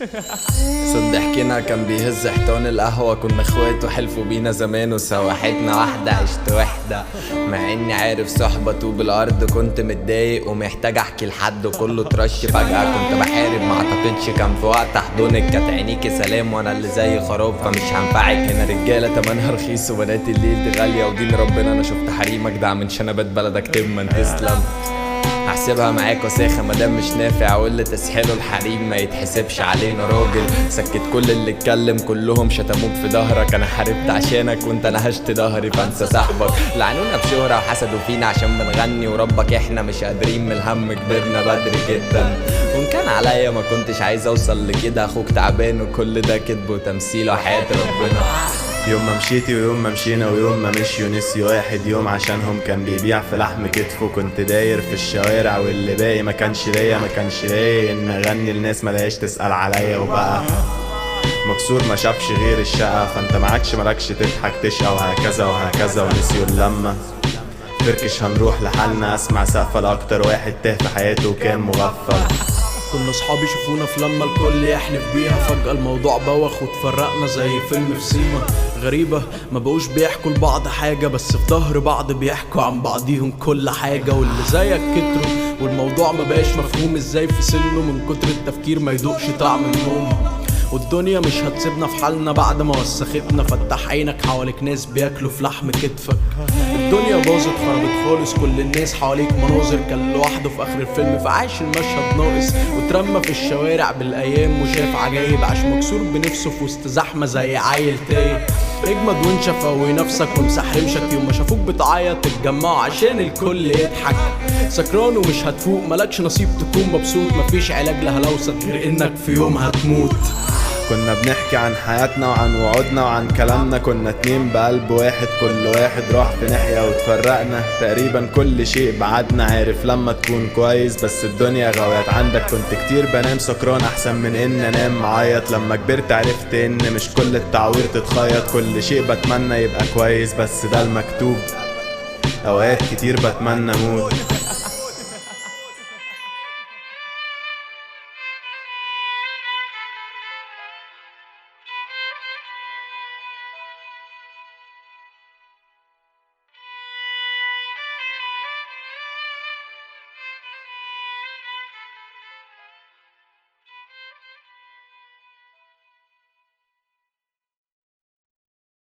صد حكينا كان بيهز حيطان القهوة كنا اخوات وحلفوا بينا زمان وسوحتنا واحدة عشت وحدة مع اني عارف صحبة طوب الارض كنت متضايق ومحتاج احكي لحد وكله ترش فجأة كنت بحارب ما اعتقدش كان في وقت احضنك كانت عينيكي سلام وانا اللي زي خراب فمش هنفعك هنا رجالة تمنها رخيص وبنات الليل دي غالية ودين ربنا انا شفت حريمك ده من شنبات بلدك تما تسلم هحسبها معاك وساخة مادام مش نافع واللي تسحله الحريم ما يتحسبش علينا راجل سكت كل اللي اتكلم كلهم شتموك في ظهرك انا حاربت عشانك وانت نهشت ظهري فانسى صاحبك لعنونا بشهرة وحسدوا فينا عشان بنغني وربك احنا مش قادرين من الهم كبرنا بدري جدا وان كان عليا ما كنتش عايز اوصل لكده اخوك تعبان وكل ده كذب وتمثيل وحياة ربنا يوم ما مشيتي ويوم ما مشينا ويوم ما مشيوا نسي واحد يوم عشانهم كان بيبيع في لحم كتفه كنت داير في الشوارع واللي باقي ما كانش ليا ما كانش ليا ان اغني الناس ملاقيش تسأل عليا وبقى مكسور ما شافش غير الشقة فانت معكش مالكش تضحك تشقى وهكذا وهكذا ونسيوا اللمة فركش هنروح لحالنا اسمع سقفة لاكتر واحد تاه في حياته وكان مغفل كنا صحابي شافونا في لما الكل يحلف بيها فجأة الموضوع بوخ واتفرقنا زي فيلم في سيما غريبة ما بقوش بيحكوا لبعض حاجة بس في ظهر بعض بيحكوا عن بعضيهم كل حاجة واللي زيك كتروا والموضوع ما بقاش مفهوم ازاي في سنه من كتر التفكير ما يدوقش طعم النوم والدنيا مش هتسيبنا في حالنا بعد ما وسختنا فتح عينك حواليك ناس بياكلوا في لحم كتفك الدنيا باظت خربت خالص كل الناس حواليك مناظر كان لوحده في اخر الفيلم فعاش المشهد ناقص واترمى في الشوارع بالايام وشاف عجايب عاش مكسور بنفسه في وسط زحمه زي عيل تايه اجمد وانشف قوي نفسك وامسح رمشك يوم ما شافوك بتعيط تتجمعوا عشان الكل يضحك سكران ومش هتفوق ملكش نصيب تكون مبسوط مفيش علاج لهلوسة غير انك في يوم هتموت كنا بنحكي عن حياتنا وعن وعودنا وعن كلامنا كنا اتنين بقلب واحد كل واحد راح في ناحية واتفرقنا تقريبا كل شيء بعدنا عارف لما تكون كويس بس الدنيا غويت عندك كنت كتير بنام سكران احسن من ان انام معيط لما كبرت عرفت ان مش كل التعوير تتخيط كل شيء بتمنى يبقى كويس بس ده المكتوب اوقات كتير بتمنى اموت